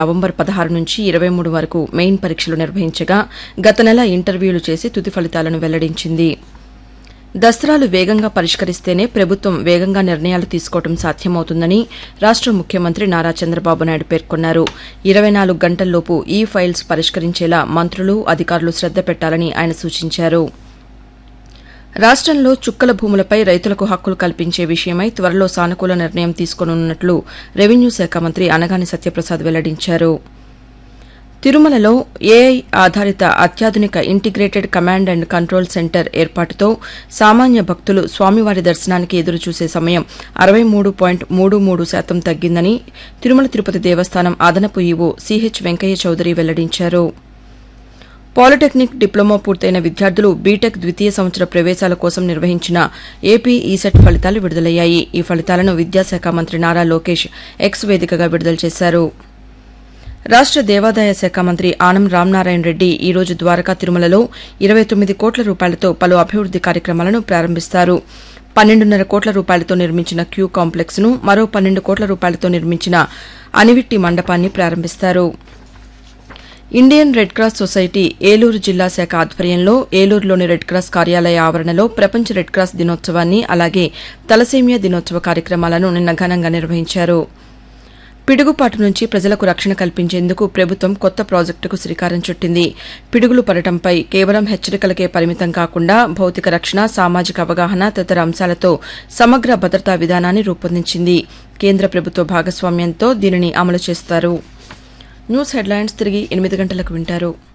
November పదహారు నుంచి ఇరవై మూడు వరకు మెయిన్ పరీక్షలు నిర్వహించగా గత నెల ఇంటర్వ్యూలు చేసి తుది ఫలితాలను వెల్లడించింది దసరాలు వేగంగా పరిష్కరిస్తేనే ప్రభుత్వం వేగంగా నిర్ణయాలు తీసుకోవడం సాధ్యమవుతుందని రాష్ట ముఖ్యమంత్రి నారా చంద్రబాబు నాయుడు పేర్కొన్నారు ఇరవై నాలుగు గంటల్లోపు ఈ ఫైల్స్ పరిష్కరించేలా మంత్రులు అధికారులు శ్రద్ద పెట్టాలని ఆయన సూచించారు రాష్టంలో చుక్కల భూములపై రైతులకు హక్కులు కల్పించే విషయమై త్వరలో సానుకూల నిర్ణయం తీసుకోనున్నట్లు రెవెన్యూ శాఖ మంత్రి అనగాని సత్యప్రసాద్ వెల్లడించారు తిరుమలలో ఏఐ ఆధారిత అత్యాధునిక integrated command and control centre ఏర్పాటుతో సామాన్య భక్తులు స్వామివారి దర్శనానికి ఎదురుచూసే సమయం అరవై మూడు పాయింట్ మూడు మూడు శాతం తగ్గిందని తిరుమల తిరుపతి దేవస్థానం అదనపు ఈవో సిహెచ్ వెంకయ్య చౌదరి వెల్లడించారు పాలిటెక్నిక్ డిప్లొమా పూర్తయిన విద్యార్థులు బీటెక్ ద్వితీయ సంవత్సర ప్రవేశాల కోసం నిర్వహించిన ఏపీ ఈసెట్ ఫలితాలు విడుదలయ్యాయి ఈ ఫలితాలను విద్యాశాఖ మంత్రి నారా లోకేష్ ఎక్స్ వేదికగా విడుదల చేశారు రాష్ట దేవాదాయ శాఖ మంత్రి ఆనం రామనారాయణ రెడ్డి ఈ రోజు ద్వారకా తిరుమలలో ఇరవై తొమ్మిది కోట్ల రూపాయలతో పలు అభివృద్ది కార్యక్రమాలను ప్రారంభిస్తారు పన్నెండున్నర కోట్ల రూపాయలతో నిర్మించిన క్యూ కాంప్లెక్స్ ను మరో పన్నెండు కోట్ల రూపాయలతో నిర్మించిన అనివిట్టి మండపాన్ని ప్రారంభిస్తారు Indian Red Cross Society Eluru జిల్లా శాఖ ఆధ్వర్యంలో ఏలూరులోని రెడ్ క్రాస్ కార్యాలయ ఆవరణలో ప్రపంచ రెడ్ క్రాస్ దినోత్సవాన్ని అలాగే తలసేమియా దినోత్సవ కార్యక్రమాలను నిన్న ఘనంగా నిర్వహించారు పిడుగుపాటు నుంచి ప్రజలకు రక్షణ కల్పించేందుకు ప్రభుత్వం కొత్త ప్రాజెక్టుకు శ్రీకారం చుట్టింది పిడుగులు పడటంపై కేవలం హెచ్చరికలకే పరిమితం కాకుండా భౌతిక రక్షణ సామాజిక అవగాహన తదితర అంశాలతో సమగ్ర భద్రతా విధానాన్ని రూపొందించింది కేంద్ర ప్రభుత్వ భాగస్వామ్యంతో దీనిని అమలు చేస్తారు న్యూస్ హెడ్లైన్స్ తిరిగి ఎనిమిది గంటలకు వింటారు